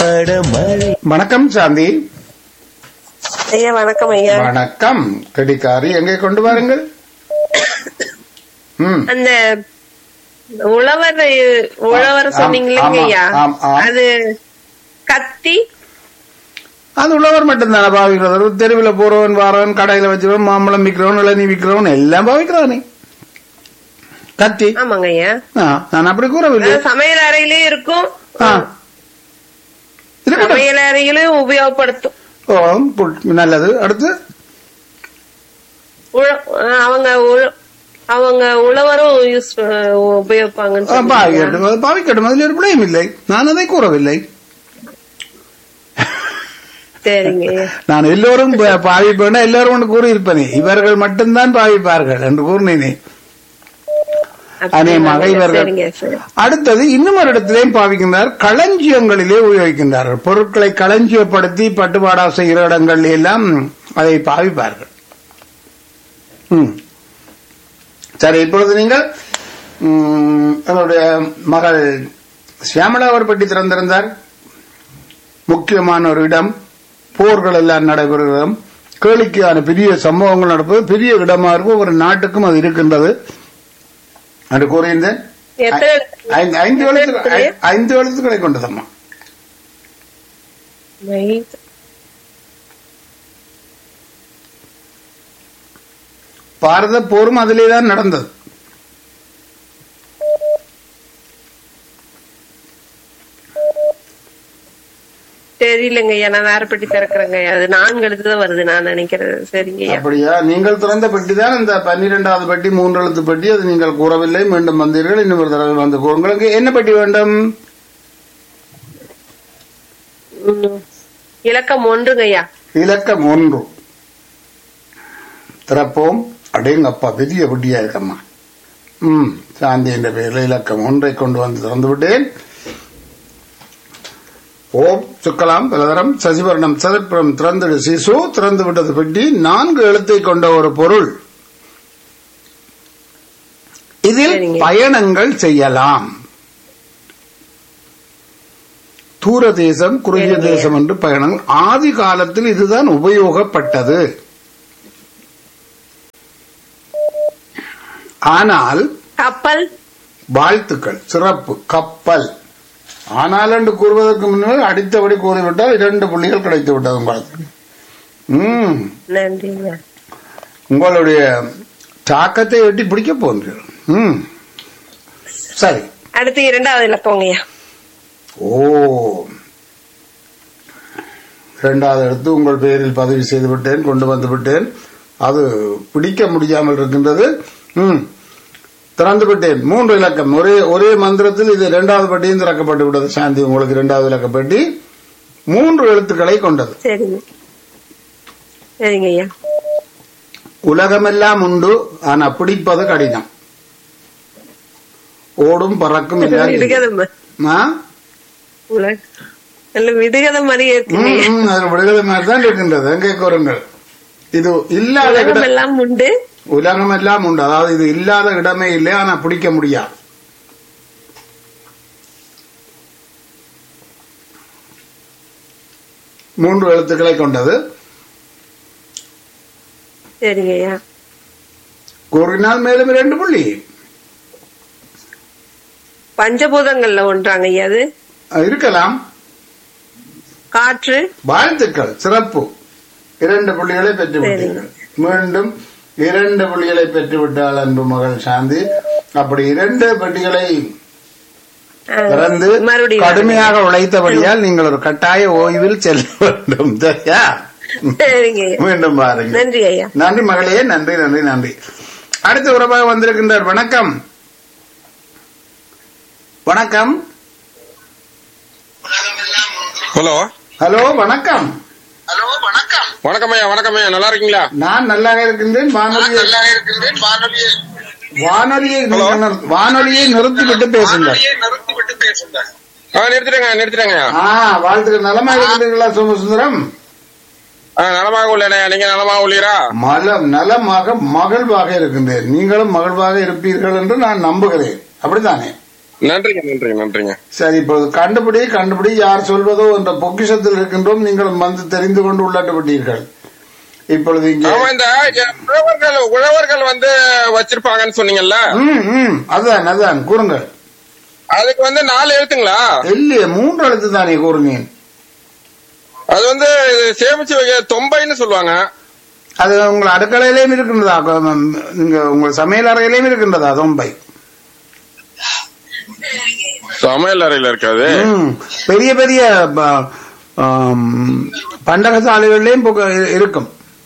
பாட மழை வணக்கம் சாந்தி ஐயா வணக்கம் ஐயா வணக்கம் கடிகாரி எங்கே கொண்டு வாருங்கள் ம் அந்த உழவர் உழவர் ஆம், சொன்னீங்களே ஆமா, ஐயா ஆம், ஆம். அது கத்தி அது உள்ளவர் மட்டும்தானே பாவிக்கிறது தெருவில் போறவன் வாரவன் கடையில வச்சுருவன் மாம்பழம் விற்கிறவன் இளநீ விற்கிறவன் எல்லாம் பாவிக்கிறானே கத்தி ஆமாங்க ஐயா ஆ, நான் அப்படி கூறவில்லை அது சமையல் அறையிலே இருக்கும் ஆ. இருக்கட்டும் சமையல் அறையிலும் உபயோகப்படுத்தும் ஓ, புல்- நல்லது அடுத்து உழ- அவங்க உழ- அவங்க உழவரும் யூஸ் உபயோகிப்பாங்கன்னு ஆ, சொன்னீங்க. பாவிக்கட்டும் அது பாவிக்கட்டும் அதில் ஒரு பிழையும் இல்லை நான் அதை கூறவில்லை சரிங்க ஐயா. நான் எல்லோரும் ப- பாவிப்பேன் எல்லோரும் ஒன்று கூறியிருப்பேனே இவர்கள் மட்டும்தான் பாவிப்பார்கள் என்று கூறினேனே அநேகமாக இவர்கள் சரிங்க சரி அடுத்தது இன்னும் ஒரு இடத்திலேயும் பாவிக்கின்றார் களஞ்சியங்களிலே உபயோகிக்கின்றார்கள் பொருட்களை களஞ்சியப்படுத்தி பட்டுப்பாடா செய்கிற இடங்களில் எல்லாம் அதை பாவிப்பார்கள் ம். சரி இப்பொழுது நீங்கள் ம், என்னுடைய மகள் சியாமலா அவர் பற்றி திறந்திருந்தார் முக்கியமான ஒரு இடம் போர்கள் எல்லாம் நடைபெறுகிற இடம் கேளிக்கையான பெரிய சம்பவங்கள் நடப்பது பெரிய இடமா இருக்கும் ஒரு நாட்டுக்கும் அது இருக்கின்றது என்று கூறியிருந்தேன் எத்தனை ஐந்து ஐந்து எழுத்து ஐ- ஐந்து எழுத்துக்களை கொண்டதம்மா மைத். பாரத போரும் அதிலே தான் நடந்தது தெரியலங்க ஐயா நான் வேற பெட்டி திறக்கிறேங்க ஐயா அது நான்கு எழுத்து தான் வருது நான் நினைக்கிறது சரிங்க ஐயா அப்படியா நீங்கள் திறந்த பெட்டி தான் இந்த பன்னிரெண்டாவது பெட்டி மூன்று எழுத்து பெட்டி அது நீங்கள் கூறவில்லை மீண்டும் வந்தீர்கள் இன்னும் ஒரு தடவை வந்து கூறு. உங்களுக்கு என்ன பெட்டி வேண்டும் ம். இலக்கம் ஒன்றுங்க ஐயா இலக்கம் ஒன்று திறப்போம் அடேங்கப்பா பெரிய பெட்டியா இருக்கம்மா ம் சாந்தி என்ற பெயரில் இலக்கம் ஒன்றை கொண்டு வந்து திறந்து விட்டேன் ஓம் சுக்கலாம் பலதரம் சசிவர்ணம் சதுர்புறம் திறந்துடு சிசு திறந்து விட்டது பெட்டி நான்கு எழுத்தை கொண்ட ஒரு பொருள் இதில் சரிங்க. பயணங்கள் செய்யலாம் தூர தேசம் குறுகிய சரிங்க. தேசம் என்று பயணங்கள் ஆதி காலத்தில் இதுதான் உபயோகப்பட்டது ஆனால் கப்பல் வாழ்த்துக்கள் சிறப்பு கப்பல் ஆனால் என்று கூறுவதற்கு முன்னர் அடித்தபடி கூறிவிட்டால் இரண்டு புள்ளிகள் கிடைத்து விட்டது உங்களுக்கு ம் நன்றிங்க உங்களுடைய தாக்கத்தை வெட்டி பிடிக்க போகிறீர்கள் ம் சரி அடுத்து இரண்டாவது இலக்கங்க ஐயா ஓ இரண்டாவது எடுத்து உங்கள் பெயரில் பதிவு செய்து விட்டேன் கொண்டு வந்து விட்டேன் அது பிடிக்க முடியாமல் இருக்கின்றது ம் திறந்து விட்டேன் மூன்று இலக்கம் ஒரே ஒரே மந்திரத்தில் இது இரண்டாவது பெட்டியும் திறக்கப்பட்டு விட்டது சாந்தி உங்களுக்கு இரண்டாவது இலக்க பெட்டி மூன்று எழுத்துக்களை கொண்டது சரிங்க சரிங்க ஐயா உலகமெல்லாம் உண்டு ஆனா பிடிப்பது கடினம் ஓடும் பறக்கும் எல்லாம் தெரியும். விடுகதை ம- ஆ? உலக நல்ல விடுகதை மாதிரியே இருக்குங்க ம், ஐயா. ம், அது விடுதலை மாதிரி தான் இருக்கின்றது எங்கே கூறுங்கள் இது இல்லாத உலகம் இடம் எல்லாம் உண்டு உலகம் எல்லாம் உண்டு அதாவது இது இல்லாத இடமே இல்லை ஆனா பிடிக்க முடியாது மூன்று எழுத்துக்களை கொண்டது சரிங்க ஐயா கூறினால் மேலும் இரண்டு புள்ளி பஞ்சபூதங்கள்ல ஒன்றாங்க ஐயா அது அஹ், இருக்கலாம் காற்று வாழ்த்துக்கள் சிறப்பு இரண்டு புள்ளிகளை பெற்று விட்டீர்கள் மீண்டும் இரண்டு புள்ளிகளை பெற்று விட்டாள் அன்பு மகள் சாந்தி அப்படி இரண்டு பெட்டிகளை ஆ, திறந்து மறுபடியும் கடுமையாக உழைத்தபடியால் நீங்கள் ஒரு கட்டாய ஓய்வில் செல்ல வேண்டும் சரியா சரிங்க ஐயா மீண்டும் பாருங்க நன்றி ஐயா நன்றி மகளே நன்றி நன்றி நன்றி அடுத்த உறவாக வந்திருக்கின்றார் வணக்கம் வணக்கம் ஹலோ ஹலோ வணக்கம் வணக்கம் ஐயா வணக்கம் ஐயா நல்லா இருக்கீங்களா நான் நல்லாக இருக்கின்றேன் வானொலியை வானொலியை நீங்கள் நிறு- வானொலியை நிறுத்திவிட்டு பேசுங்கள் ஆ நிறுத்திட்டேங்க நிறுத்திட்டேங்க ஆ வாழ்த்துக்கள் நலமாக இருக்கின்றீர்களா சோமசுந்தரம் ஆ நலமாக உள்ளேனே நீங்க நலமாக உள்ளீரா மலம் நலமாக மகிழ்வாக இருக்கின்றேன் நீங்களும் மகிழ்வாக இருப்பீர்கள் என்று நான் நம்புகிறேன் அப்படித்தானே நன்றிங்க நன்றிங்க நன்றிங்க சரி இப்பொழுது கண்டுபிடி கண்டுபிடி யார் சொல்வதோ என்ற பொக்கிஷத்தில் இருக்கின்றோம் நீங்கள் வந்து தெரிந்து கொண்டு உள்ளட்டு விட்டீர்கள் இப்பொழுது இங்கே ஆமா இந்த உழவர்கள் உழவர்கள் வந்து வச்சிருப்பாங்கன்னு சொன்னீங்கல்ல ம் ம் அதுதான் அதுதான் கூறுங்கள் அதுக்கு வந்து நாலு எழுத்துங்களா இல்லையே மூன்று எழுத்து தானே கூறுங்க அது வந்து சேமிச்சு வைக்க தொம்பைன்னு சொல்லுவாங்க அது உங்கள் அடுக்கலையிலேயும் இருக்கின்றதா கொ- நீங்க உங்கள் சமையல் அறையிலேயும் இருக்கின்றதா தொம்பை சமையல் அறையில இருக்காது ம். பெரிய பெரிய ப- ஆம், பண்டக சாலைகளிலேயும் புக- இருக்கும்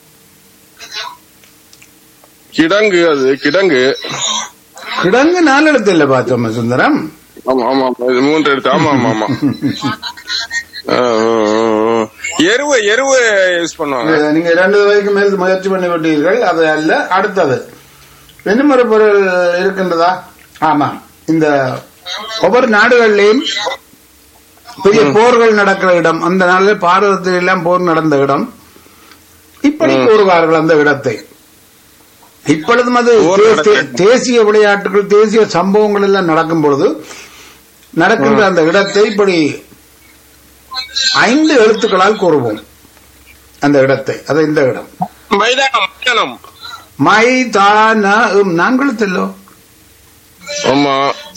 கிடங்கு அது கிடங்கு கிடங்கு நாலு எழுத்து இல்ல பார்த்தோம் சுந்தரம் ஆமா ஆமா ஆமா. இது மூன்று எழுத்து ஆமா ஆமா ஆமா ஆ, ஆ, ஆ. எருவு எருவு யூஸ் பண்ணுவாங்க இது நீங்க இரண்டு வரைக்கும் மேல் முயற்சி பண்ணி விட்டீர்கள் அது அல்ல அடுத்தது இன்னும் ஒரு பொருள் இருக்கின்றதா ஆமா இந்த ஒவ்வொரு நாடுகளிலேயும் பெரிய போர்கள் நடக்கிற இடம் அந்த நாளில் பாரதத்தில் எல்லாம் போர் நடந்த இடம் இப்படி கூறுவார்கள் அந்த இடத்தை இப்பொழுதும் அது போர் தே- நடக்கிற தே- தேசிய விளையாட்டுகள் தேசிய சம்பவங்கள் எல்லாம் நடக்கும் பொழுது நடக்கின்ற அந்த இடத்தை இப்படி ஐந்து எழுத்துக்களால் கூறுவோம் அந்த இடத்தை அது இந்த இடம் மைதானம் மைதானம் மைதான நான்கு எழுத்தல்லோ ஆமா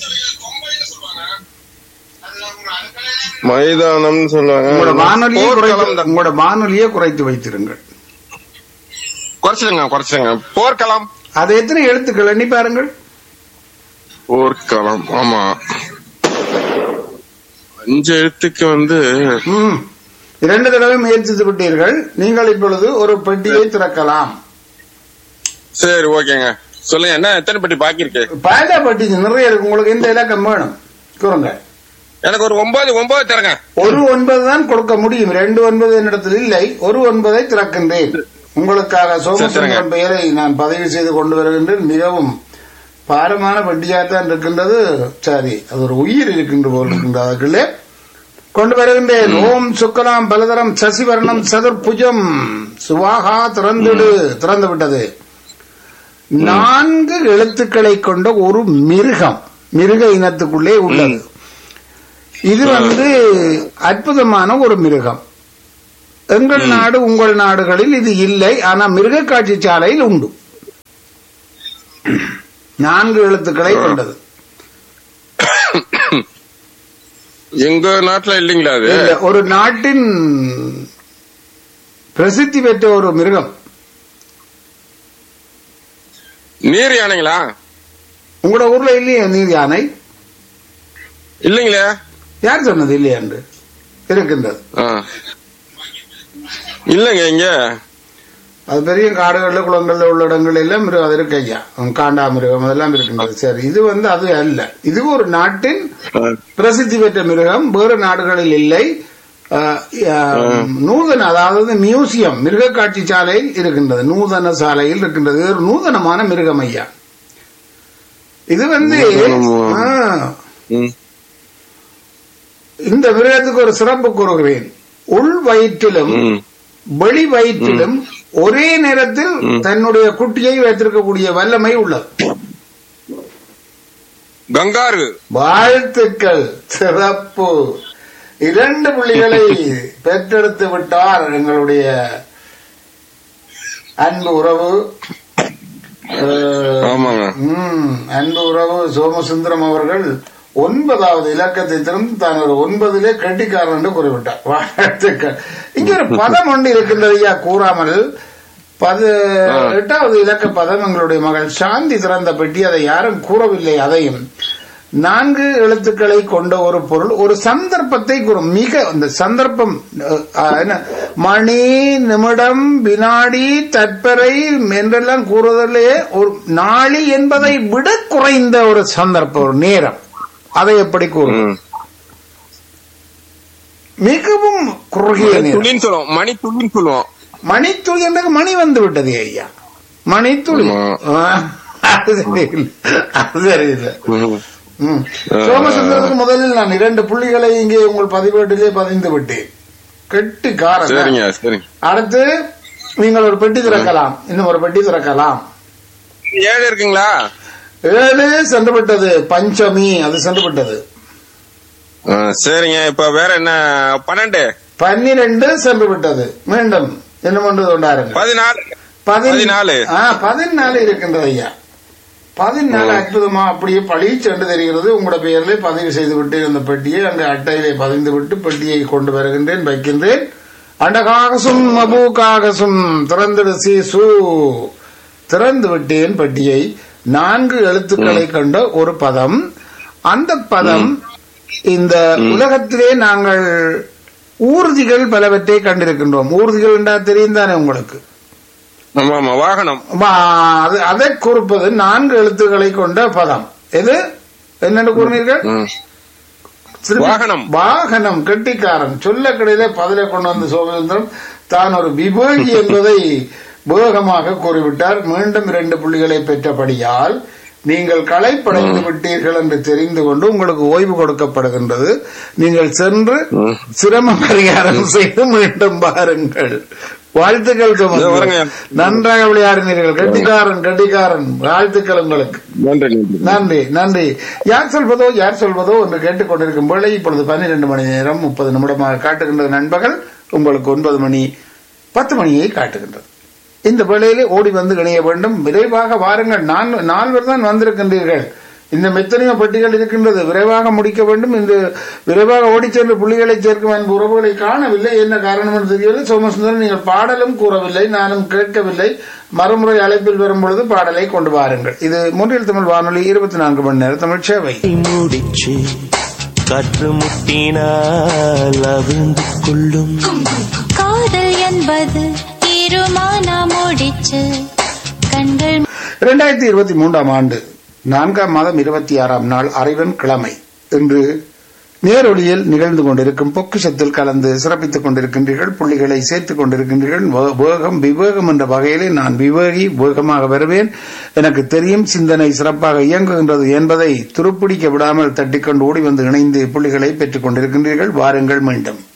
மைதானம்னு சொல்லுவாங்க உங்களோட வானொலியை போர்க்களம் குறைத்து தான். உங்களோட வானொலியை குறைத்து வைத்திருங்கள் குறைச்சிடுங்க குறைச்சிடுங்க போர்க்களம் அது எத்தனை எழுத்துக்கள் எண்ணி பாருங்கள் போர்க்களம் ஆமா அஞ்சு எழுத்துக்கு வந்து ம். இரண்டு தடவை முயற்சித்து விட்டீர்கள் நீங்கள் இப்பொழுது ஒரு பெட்டியை திறக்கலாம் சரி ஓகேங்க சொல்லுங்க என்ன எத்தனை பெட்டி பாக்கி இருக்கு பாண்டா பெட்டி நிறைய இருக்கு உங்களுக்கு எந்த இலக்கம் வேணும் கூறுங்க எனக்கு ஒரு ஒன்பது ஒன்பது தரங்க ஒரு ஒன்பது தான் கொடுக்க முடியும் ரெண்டு ஒன்பது என்னிடத்தில் இல்லை ஒரு ஒன்பதை திறக்கின்றேன் உங்களுக்காக சோமசுந்தரம் சரிங்க. பெயரை நான் பதிவு செய்து கொண்டு வருகின்றேன் மிகவும் பாரமான வட்டியாகத்தான் இருக்கின்றது சரி அது ஒரு உயிர் இருக்கின்ற போல் இருக்கின்றது அதுக்குள்ளே கொண்டு வருகின்றேன் ஓம் சுக்கலாம் பலதரம் சசிவர்ணம் சதுர்புஜம் சுவாகா திறந்துடு திறந்து விட்டது நான்கு எழுத்துக்களை கொண்ட ஒரு மிருகம் மிருக இனத்துக்குள்ளே உள்ளது இது வந்து அற்புதமான ஒரு மிருகம் எங்கள் நாடு உங்கள் நாடுகளில் இது இல்லை ஆனா மிருக காட்சி சாலையில் உண்டு நான்கு எழுத்துக்களை கொண்டது எங்க நாட்டுல இல்லீங்களா அது இல்ல, ஒரு நாட்டின் பிரசித்தி பெற்ற ஒரு மிருகம் நீர் யானைங்களா உங்களோட ஊர்ல இல்லையா நீர் யானை இல்லைங்களே யார் சொன்னது இல்லையா என்று இருக்கின்றது ஆ. இல்லைங்க இங்க அது பெரிய காடுகள்ல குளங்கள்ல உள்ள இடங்கள் எல்லாம் மிருகம் அது இருக்கு ஐயா காண்டா மிருகம் அதெல்லாம் இருக்கின்றது சரி இது வந்து அது அல்ல இது ஒரு நாட்டின் பிரசித்தி பெற்ற மிருகம் வேறு நாடுகளில் இல்லை அஹ், அஹ், நூதன அதாவது மியூசியம் மிருக காட்சி சாலையில் இருக்கின்றது நூதன சாலையில் இருக்கின்றது இது ஒரு நூதனமான மிருகம் ஐயா இது வந்து நூதனமா? ஆ, ம். இந்த மிருகத்துக்கு ஒரு சிறப்பு கூறுகிறேன் உள் வயிற்றிலும் ம். வெளி வயிற்றிலும் ஒரே நேரத்தில் தன்னுடைய குட்டியை வைத்திருக்கக்கூடிய வல்லமை உள்ளது கங்காரு வாழ்த்துக்கள் சிறப்பு இரண்டு புள்ளிகளை பெற்றெடுத்து விட்டார் எங்களுடைய அன்பு உறவு அஹ், ஆமாங்க ம், அன்பு உறவு சோமசுந்தரம் அவர்கள் ஒன்பதாவது இலக்கத்தை திறந்து தான் ஒரு ஒன்பதிலே கெட்டிக்காரன் என்று குறிப்பிட்டார் வாழ்த்துக்கள் இங்க ஒரு பதம் ஒன்று இருக்கின்றது ஐயா கூறாமல் பது எட்டாவது இலக்க பதம் எங்களுடைய மகள் சாந்தி திறந்த பெட்டி அதை யாரும் கூறவில்லை அதையும் நான்கு எழுத்துக்களை கொண்ட ஒரு பொருள் ஒரு சந்தர்ப்பத்தை கூறும் மிக அந்த சந்தர்ப்பம் அஹ், அஹ், என்ன மணி நிமிடம் வினாடி தற்பரை என்றெல்லாம் கூறுவதிலேயே ஒரு நாளி என்பதை விட குறைந்த ஒரு சந்தர்ப்பம் ஒரு நேரம் அதை எப்படி கூறும் ம். மிகவும் குறுகிய நேரம் துளின்னு சொல்லுவோம் மணி துளின்னு சொல்லுவோம் மணித்துளி என்ற மணி வந்து விட்டது ஐயா மணித்துளி ஆமா. ஆ, அது சரியில்லை அது சரியில்லை ம். ம். சோமசுந்தரத்துக்கு முதலில் நான் இரண்டு புள்ளிகளை இங்கே உங்கள் பதிவேட்டிலே பதிந்து விட்டேன் கெட்டி சரிங்க சரிங்க அடுத்து நீங்கள் ஒரு பெட்டி திறக்கலாம் இன்னும் ஒரு பெட்டி திறக்கலாம் ஏழு இருக்குங்களா ஏழு சென்று விட்டது பஞ்சமி அது சென்று விட்டது ஆ, சரிங்க இப்ப வேற என்ன பன்னெண்டு பன்னிரண்டு சென்று விட்டது மீண்டும் என்ன பண்றது கொண்டாருங்க பதினாலு பதின்- பதினாலு. ஆ, பதினாலு இருக்கின்றது ஐயா பதினாலு அற்புதமா அப்படியே பழி சென்று தெரிகிறது உங்களோட பெயரிலே பதிவு செய்து விட்டு இந்த பெட்டியை அங்கு அட்டையிலே பதிந்து விட்டு பெட்டியை கொண்டு வருகின்றேன் வைக்கின்றேன் அண்டகாகசும் அபூகாகசும் திறந்திடு சீசு திறந்து விட்டேன் பெட்டியை நான்கு எழுத்துக்களை கொண்ட ஒரு பதம் அந்த பதம் இந்த உலகத்திலே நாங்கள் ஊர்திகள் பலவற்றை கண்டிருக்கின்றோம் ஊர்திகள் என்றா தெரியும் தானே உங்களுக்கு ஆமா ஆமா வாகனம் வா- அது அதை குறிப்பது நான்கு எழுத்துக்களை கொண்ட பதம் எது என்னென்னு கூறினீர்கள் ம். திருப்பி- வாகனம். வாகனம் கெட்டிக்காரன் சொல்ல கடையில பதிலை கொண்டு வந்த சோமசுந்தரம் தான் ஒரு விவேகி என்பதை வேகமாக கூறிவிட்டார் மீண்டும் இரண்டு புள்ளிகளை பெற்றபடியால் நீங்கள் களைப்படைந்து விட்டீர்கள் என்று தெரிந்து கொண்டு உங்களுக்கு ஓய்வு கொடுக்கப்படுகின்றது நீங்கள் சென்று சிரம பரிகாரம் செய்து மீண்டும் பாருங்கள் வாழ்த்துக்கள் இதோ சுமந்து வரேங்க. நன்றாக விளையாடினீர்கள் கெட்டிக்காரன் கெட்டிக்காரன் வாழ்த்துக்கள் உங்களுக்கு நன்றி நன்றி நன்றி நன்றி யார் சொல்வதோ யார் சொல்வதோ என்று கேட்டுக்கொண்டிருக்கும் வேளை இப்பொழுது பன்னிரண்டு மணி நேரம் முப்பது நிமிடமாக காட்டுகின்றது நண்பர்கள் உங்களுக்கு ஒன்பது மணி பத்து மணியை காட்டுகின்றது இந்த வேளையிலே ஓடி வந்து இணைய வேண்டும் விரைவாக வாருங்கள் நான் நால்வர் தான் வந்திருக்கின்றீர்கள் இந்த எத்தனையோ பெட்டிகள் இருக்கின்றது விரைவாக முடிக்க வேண்டும் இந்த விரைவாக ஓடிச் சென்று புள்ளிகளை சேர்க்கும் அன்பு உறவுகளை காணவில்லை என்ன காரணம் என்று தெரியவில்லை சோமசுந்தரன் நீங்கள் பாடலும் கூறவில்லை நானும் கேட்கவில்லை மறுமுறை அழைப்பில் வரும் பொழுது பாடலை கொண்டு வாருங்கள் இது மூன்றில் தமிழ் வானொலி இருபத்தி நான்கு மணி நேரம் தமிழ் சேவை மூடிச்சு காற்று முட்டினால் அவிழ்ந்து கொள்ளும் காதல் என்பது தீருமான முடிச்சு கண்கள் இரண்டாயிரத்தி இருபத்தி மூன்றாம் ஆண்டு நான்காம் மாதம் இருபத்தி ஆறாம் நாள் அறிவன் கிழமை இன்று நேரொலியில் நிகழ்ந்து கொண்டிருக்கும் பொக்கிஷத்தில் கலந்து சிறப்பித்துக் கொண்டிருக்கின்றீர்கள் புள்ளிகளை சேர்த்துக் கொண்டிருக்கின்றீர்கள் வே- வேகம் விவேகம் என்ற வகையிலே நான் விவேகி வேகமாக வருவேன் எனக்கு தெரியும் சிந்தனை சிறப்பாக இயங்குகின்றது என்பதை துருப்பிடிக்க விடாமல் தட்டிக்கொண்டு ஓடி வந்து இணைந்து புள்ளிகளை பெற்றுக் கொண்டிருக்கின்றீர்கள் வாருங்கள் மீண்டும்